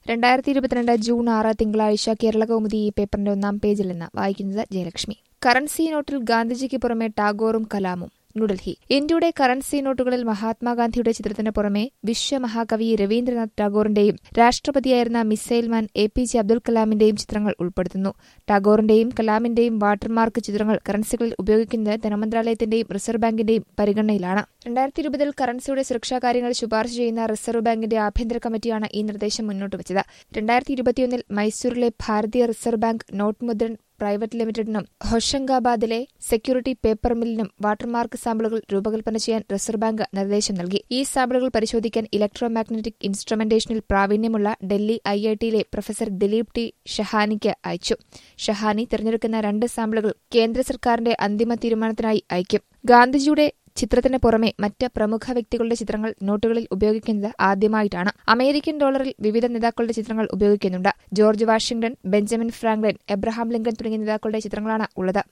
രണ്ടായിരത്തി ഇരുപത്തിരണ്ട് ജൂൺ ആറ് തിങ്കളാഴ്ച കേരള കൗമുദി ഈ പേപ്പറിന്റെ ഒന്നാം പേജിൽ നിന്ന് വായിക്കുന്നത് ജയലക്ഷ്മി കറൻസി നോട്ടിൽ ഗാന്ധിജിക്ക് പുറമെ ടാഗോറും കലാമും ന്യൂഡൽഹി ഇന്ത്യയുടെ കറൻസി നോട്ടുകളിൽ മഹാത്മാഗാന്ധിയുടെ ചിത്രത്തിന് പുറമെ വിശ്വമഹാകവി രവീന്ദ്രനാഥ് ടാഗോറിന്റെയും രാഷ്ട്രപതിയായിരുന്ന missile man A P J Abdul കലാമിന്റെയും ചിത്രങ്ങൾ ഉൾപ്പെടുത്തുന്നു ടാഗോറിന്റെയും കലാമിന്റെയും വാട്ടർമാർക്ക് ചിത്രങ്ങൾ കറൻസികളിൽ ഉപയോഗിക്കുന്നത് ധനമന്ത്രാലയത്തിന്റെയും റിസർവ് ബാങ്കിന്റെയും പരിഗണനയിലാണ് രണ്ടായിരത്തി ഇരുപതിൽ കറൻസിയുടെ സുരക്ഷാ കാര്യങ്ങൾ ശുപാർശ ചെയ്യുന്ന റിസർവ് ബാങ്കിന്റെ ആഭ്യന്തര കമ്മിറ്റിയാണ് ഈ നിർദ്ദേശം മുന്നോട്ട് വച്ചത് രണ്ടായിരത്തി ഇരുപത്തിയൊന്നിൽ മൈസൂരിലെ Bharatiya reserve bank note Mudran private ലിമിറ്റഡിനും ഹൊഷങ്കാബാദിലെ സെക്യൂരിറ്റി പേപ്പർ മില്ലിനും വാട്ടർമാർക്ക് സാമ്പിളുകൾ രൂപകൽപ്പന ചെയ്യാൻ റിസർവ് ബാങ്ക് നിർദ്ദേശം നൽകി ഈ സാമ്പിളുകൾ പരിശോധിക്കാൻ ഇലക്ട്രോ മാഗ്നറ്റിക് ഇൻസ്ട്രുമെന്റേഷനിൽ പ്രാവീണ്യമുള്ള ഡൽഹി ഐ ഐ ടിയിലെ പ്രൊഫസർ ദിലീപ് ടി ഷഹാനിക്ക് അയച്ചു ഷഹാനി തിരഞ്ഞെടുക്കുന്ന രണ്ട് സാമ്പിളുകൾ കേന്ദ്ര സർക്കാരിന്റെ അന്തിമ തീരുമാനത്തിനായി അയക്കും ഗാന്ധിജിയുടെ ചിത്രത്തിന് പുറമെ മറ്റ് പ്രമുഖ വ്യക്തികളുടെ ചിത്രങ്ങൾ നോട്ടുകളിൽ ഉപയോഗിക്കുന്നത് ആദ്യമായിട്ടാണ് അമേരിക്കൻ ഡോളറിൽ വിവിധ നേതാക്കളുടെ ചിത്രങ്ങൾ ഉപയോഗിക്കുന്നുണ്ട് George Washington Benjamin Franklin Abraham Lincoln തുടങ്ങിയ നേതാക്കളുടെ ചിത്രങ്ങളാണ് ഉള്ളത്